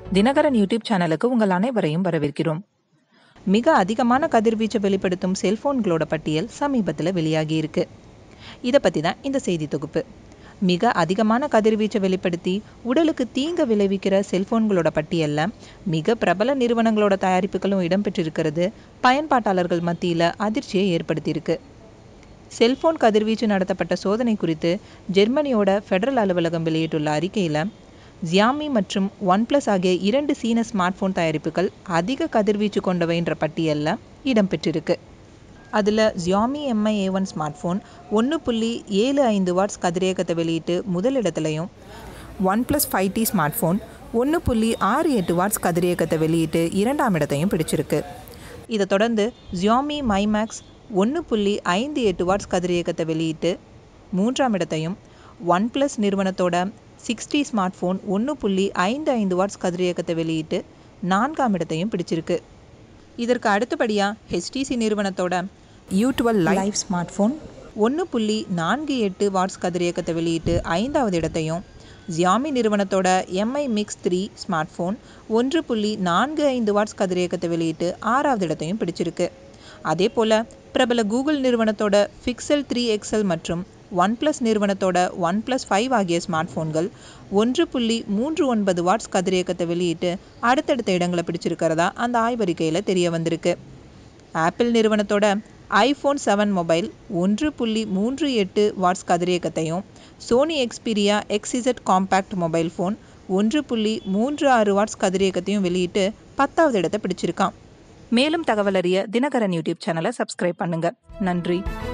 Dinakaran YouTube சேனலுக்கு உங்கள் அனைவரையும் வரவேற்கிறோம் மிக அதிகமான கதிர்வீச்சை வெளிப்படுத்தும் செல்போன்களோட பட்டியல் சமீபத்தில் வெளியாகி இருக்கு இதை பற்றி தான் இந்த செய்தி தொகுப்பு மிக அதிகமான கதிர்வீச்சை வெளிப்படுத்தி உடலுக்கு தீங்கு விளைவிக்கிற செல்போன்களோட பட்டியலில் மிக பிரபல நிறுவனங்களோட தயாரிப்புகளும் இடம்பெற்றிருக்கிறது பயன்பாட்டாளர்கள் மத்தியில் அதிர்ச்சியை ஏற்படுத்தியிருக்கு செல்போன் கதிர்வீச்சு நடத்தப்பட்ட சோதனை குறித்து ஜெர்மனியோட ஃபெடரல் அலுவலகம் வெளியிட்டுள்ள அறிக்கையில் ஜியாமி மற்றும் ஒன் பிளஸ் ஆகிய இரண்டு சீன ஸ்மார்ட் ஃபோன் தயாரிப்புகள் அதிக கதிர்வீச்சு கொண்டவைன்ற பட்டியலில் இடம்பெற்றிருக்கு அதில் Xiaomi Mi A one smart phone ஒன்று புள்ளி ஏழு ஐந்து வாட்ஸ் கதிரியக்கத்தை வெளியிட்டு முதலிடத்துலையும் one plus five T smart phone ஒன்று புள்ளி ஆறு எட்டு வாட்ஸ் கதிரியக்கத்தை வெளியிட்டு இரண்டாம் இடத்தையும் பிடிச்சிருக்கு இதை தொடர்ந்து ஜியாமி மைமேக்ஸ் ஒன்று புள்ளி ஐந்து எட்டு வாட்ஸ் கதிரியக்கத்தை வெளியிட்டு மூன்றாம் இடத்தையும் ஒன் ப்ளஸ் நிறுவனத்தோட சிக்ஸ்டி ஸ்மார்ட் ஃபோன் ஒன்று புள்ளி ஐந்து ஐந்து வாட்ஸ் கதிரியக்கத்தை வெளியிட்டு நான்காம் இடத்தையும் பிடிச்சிருக்கு இதற்கு அடுத்தபடியாக ஹெச்டிசி நிறுவனத்தோட U twelve life smart phone ஒன்று புள்ளி நான்கு எட்டு வாட்ஸ் கதிரியக்கத்தை வெளியிட்டு ஐந்தாவது இடத்தையும் ஜியாமி நிறுவனத்தோட Mi Mix three smart phone ஒன்று புள்ளி நான்கு ஐந்து வாட்ஸ் கதிரியக்கத்தை வெளியிட்டு ஆறாவது இடத்தையும் பிடிச்சிருக்கு அதே போல் பிரபல கூகுள் நிறுவனத்தோட ஃபிக்சல் த்ரீ எக்ஸல் மற்றும் ஒன் ப்ளஸ் நிறுவனத்தோட ஒன் ப்ளஸ் ஃபைவ் ஆகிய ஸ்மார்ட் ஃபோன்கள் ஒன்று புள்ளி மூன்று ஒன்பது வாட்ஸ் கதிரியக்கத்தை வெளியிட்டு அடுத்தடுத்த இடங்களை பிடிச்சிருக்கிறதா அந்த ஆய்வறிக்கையில் தெரிய வந்திருக்கு ஆப்பிள் நிறுவனத்தோட ஐஃபோன் செவன் மொபைல் ஒன்று புள்ளி மூன்று எட்டு வாட்ஸ் கதிரியக்கத்தையும் Sony Xperia XZ compact mobile phone ஒன்று புள்ளி மூன்று ஆறு வாட்ஸ் கதிரியக்கத்தையும் வெளியிட்டு பத்தாவது இடத்தை பிடிச்சிருக்கான் மேலும் தகவல் அறிய தினகரன் யூடியூப் சேனலை சப்ஸ்கிரைப் பண்ணுங்க நன்றி